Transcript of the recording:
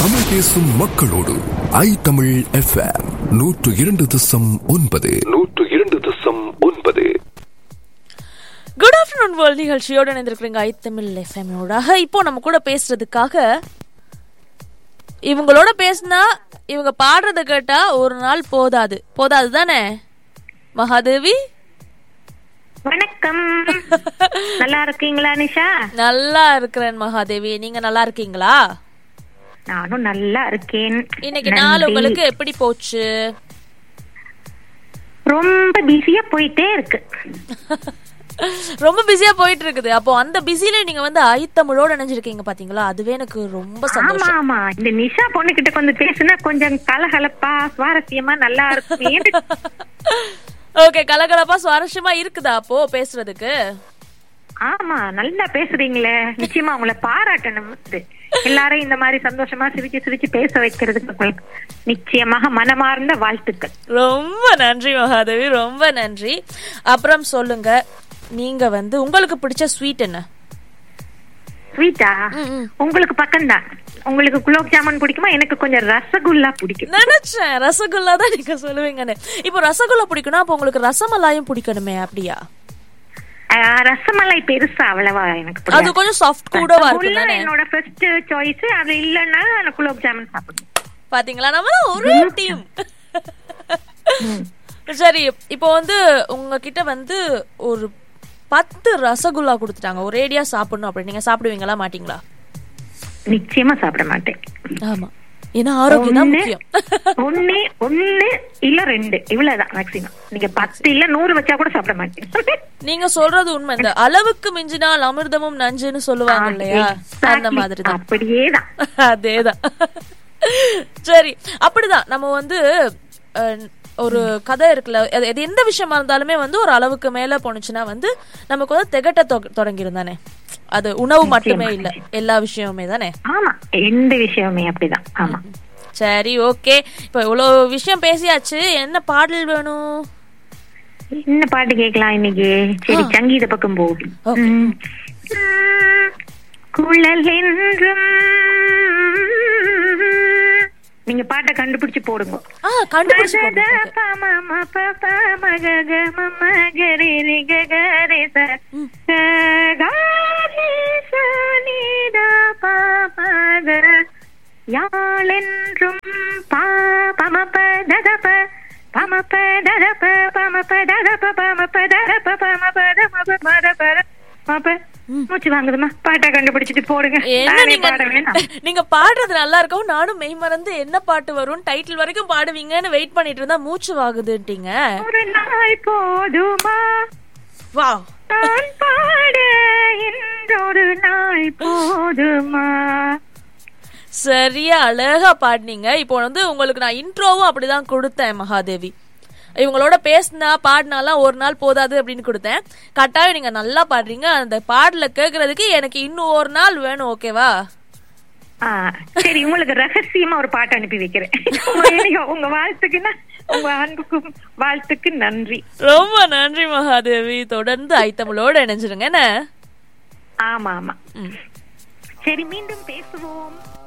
தமிழ் பேசும் மக்களோடு ஐ தமிழ் எஃப்எம் நூற்று இரண்டு தசம் ஒன்பது நூற்று இரண்டு தசம் ஒன்பது குட் ஆஃப்டர்நூன் வேர்ல்ட் நிகழ்ச்சியோடு இணைந்திருக்கிறீங்க ஐ தமிழ் எஃப்எம்மோடாக இப்போ நம்ம கூட பேசுறதுக்காக இவங்களோட பேசினா இவங்க பாடுறத கேட்டா ஒரு நாள் போதாது போதாது தானே மகாதேவி வணக்கம் நல்லா இருக்கீங்களா நிஷா நல்லா இருக்கிறேன் மகாதேவி நீங்க நல்லா இருக்கீங்களா நானும் நல்லா இருக்கேன் இன்னைக்கு நன்றி. நாள் உங்களுக்கு எப்படி போச்சு ரொம்ப பிஸியா போயிட்டே இருக்கு ரொம்ப பிஸியா போயிட்டு இருக்குது அப்போ அந்த பிஸில நீங்க வந்து ஐ தமிழோட இணைஞ்சிருக்கீங்க பாத்தீங்களா அதுவே எனக்கு ரொம்ப ஆமா சந்தோஷம் ஆமா இந்த நிஷா பொண்ணு கிட்ட கொஞ்சம் பேசுனா கொஞ்சம் கலகலப்பா சுவாரஸ்யமா நல்லா இருக்கும் ஓகே கலகலப்பா சுவாரஸ்யமா இருக்குதா அப்போ பேசுறதுக்கு ஆமா நல்லா பேசுறீங்களே நிச்சயமா உங்களை பாராட்டணும் இது. எல்லாரும் இந்த மாதிரி சந்தோஷமா சிரிச்சு சிரிச்சு பேச வைக்கிறதுக்கு உங்களுக்கு நிச்சயமாக மனமார்ந்த வாழ்த்துக்கள் ரொம்ப நன்றி மகாதேவி ரொம்ப நன்றி அப்புறம் சொல்லுங்க நீங்க வந்து உங்களுக்கு பிடிச்ச ஸ்வீட் என்ன ஸ்வீட்டா ம், ம். உங்களுக்கு பக்கம்தான் உங்களுக்கு குலோப் ஜாமுன் பிடிக்குமா எனக்கு கொஞ்சம் ரசகுல்லா பிடிக்கும் நினைச்சேன் ரசகுல்லா தான் நீங்க சொல்லுவீங்கன்னு இப்போ ரசகுல்லா பிடிக்கும்னா அப்போ உங்களுக்கு ரசமலாயும் பிடிக்கணுமே அப்படியா ஆஹ், ரசமலை பெருசா அவ்வளவா எனக்கு அது பிடிக்காது. கொஞ்சம் சாஃப்ட் கூடவா இருக்கும் ரசகுல்லா தானே என்னோட ஃபர்ஸ்ட் சாய்ஸ் அது இல்லன்னா நான் குலோப் ஜாமுன் சாப்பிடுவேன் பாத்தீங்களா நம்ம தான் ஒரே டீம் சரி இப்போ வந்து உங்ககிட்ட வந்து ஒரு பத்து ரசகுல்லா கொடுத்துட்டாங்க ஒரேடியா சாப்பிடணும் அப்படி நீங்க சாப்பிடுவீங்களா மாட்டீங்களா நிச்சயமா சாப்பிட மாட்டேன் ஆமா ஏன்னா ஆரோக்கியம் தான் ஒண்ணு முக்கியம் ஒண்ணு ஒண்ணு இல்ல ரெண்டு இவ்வளவுதான் மேக்ஸிமம் நீங்க பத்து இல்ல நூறு வச்சா கூட சாப்பிட மாட்டேன் நீங்க சொல்றது உண்மை இந்த அளவுக்கு மிஞ்சினால் அமிர்தமும் நஞ்சுன்னு சொல்லுவாங்க இல்லையா அந்த Exactly. மாதிரி தான் அப்படியேதான் அதேதான் சரி அப்படிதான் நம்ம வந்து அஹ், ஒரு கதை இருக்குல்ல அது அது எந்த விஷயமா இருந்தாலுமே வந்து ஒரு அளவுக்கு மேல போனுச்சுன்னா வந்து நமக்கு வந்து திகட்ட தொ- தொடங்கிரும் தானே அது உணவு மட்டுமே இல்ல எல்லா விஷயமுமே தானே ஆமா எந்த விஷயமுமே அப்படிதான் ஆமா சரி ஓகே இப்போ இவ்வளவு விஷயம் பேசியாச்சு என்ன பாடல் வேணும் என்ன பாட்டு கேட்கலாம் இன்னைக்கு சரி சங்கீத பக்கம் போ Okay. ம். ம், குழல் என்றும் நீங்க பாட்டை கண்டுபிடிச்சு போடுங்க ஆ கண்டுபிடிச்சு மகத போடுங்க. Okay. பம ம ப ப மகக மம கரி ரி க க ரி ச க க ரி ச நி த ப ப க யாழென்றும் பா பம ப த த ப பம ப த த ப பம ப த த ப பம ப த த ப பம ப த ம ப ம த ப ர ம ப மூச்சு வாங்குதுமா பாட்டை கண்டுபிடிச்சிட்டு போடுங்க என்ன நானே நீங்க பாட வேணாம் நீங்க பாடுறது நல்லா இருக்கும் நானும் மெய் மறந்து என்ன பாட்டு வரும் டைட்டில் வரைக்கும் பாடுவீங்கன்னு வெயிட் பண்ணிட்டு இருந்தா மூச்சு வாகுதுட்டீங்க ஒரு நாள் போதுமா வா நான் பாட என்றொரு நாள் போதுமா சரியா அழகா பாடினீங்க இப்போ வந்து உங்களுக்கு நான் இன்ட்ரோவும் அப்படிதான் கொடுத்தேன் மகாதேவி இவங்களோட பேசினா பாடினாலாம் ஒரு நாள் போதாது அப்படின்னு கொடுத்தேன் கட்டாயம் நீங்க நல்லா பாடுறீங்க அந்த பாடல கேக்குறதுக்கு எனக்கு இன்னும் ஒரு நாள் வேணும் ஓகேவா ஆ, சரி உங்களுக்கு ரகசியமா ஒரு பாட்டு அனுப்பி வைக்கிறேன் உங்க- உங்க வாழ்த்துக்குன்னா உங்க அன்புக்கும் வாழ்த்துக்கு நன்றி ரொம்ப நன்றி மகாதேவி தொடர்ந்து ஐத்தமிழோட இணைஞ்சிருங்க என்ன ஆமா ஆமா ம். சரி மீண்டும் பேசுவோம்